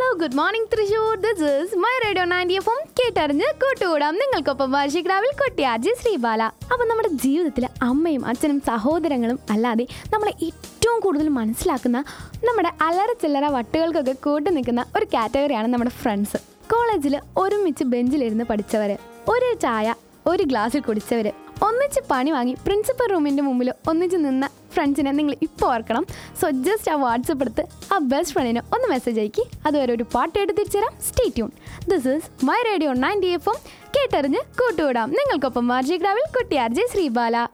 hello good morning Thrissur this is my radio ninety എഫും കേട്ടറിഞ്ഞ് കൂട്ടുകൂടാം നിങ്ങൾക്കൊപ്പം വാർഷികരാവിൽ കൊട്ടിയാജി ശ്രീബാല അപ്പം നമ്മുടെ ജീവിതത്തിൽ അമ്മയും അച്ഛനും സഹോദരങ്ങളും അല്ലാതെ നമ്മളെ ഏറ്റവും കൂടുതൽ മനസ്സിലാക്കുന്ന നമ്മുടെ അല്ലറ ചില്ലറ വട്ടുകൾക്കൊക്കെ കൂട്ടി നിൽക്കുന്ന ഒരു കാറ്റഗറിയാണ് നമ്മുടെ ഫ്രണ്ട്സ് കോളേജിൽ ഒരുമിച്ച് ബെഞ്ചിലിരുന്ന് പഠിച്ചവർ ഒരു ചായ ഒരു ഗ്ലാസ്സിൽ കുടിച്ചവർ ഒന്നിച്ച് പണി വാങ്ങി പ്രിൻസിപ്പൽ റൂമിൻ്റെ മുമ്പിൽ ഒന്നിച്ച് നിന്ന ഫ്രണ്ട്സിനെ നിങ്ങൾ ഇപ്പോൾ ഓർക്കണം സോ ജസ്റ്റ് ആ വാട്സപ്പ് എടുത്ത് ആ ബെസ്റ്റ് ഫ്രണ്ടിന് ഒന്ന് മെസ്സേജ് അയക്കി അതുവരെ ഒരു പാട്ട് എടുത്ത് തിരിച്ചുതരാം stay tune this is my radio ninety എഫും കേട്ടറിഞ്ഞ് കൂട്ടുകൂടാം നിങ്ങൾക്കൊപ്പം മാർജിഗ്രാവിൽ കുട്ടിയാർജെ ശ്രീബാല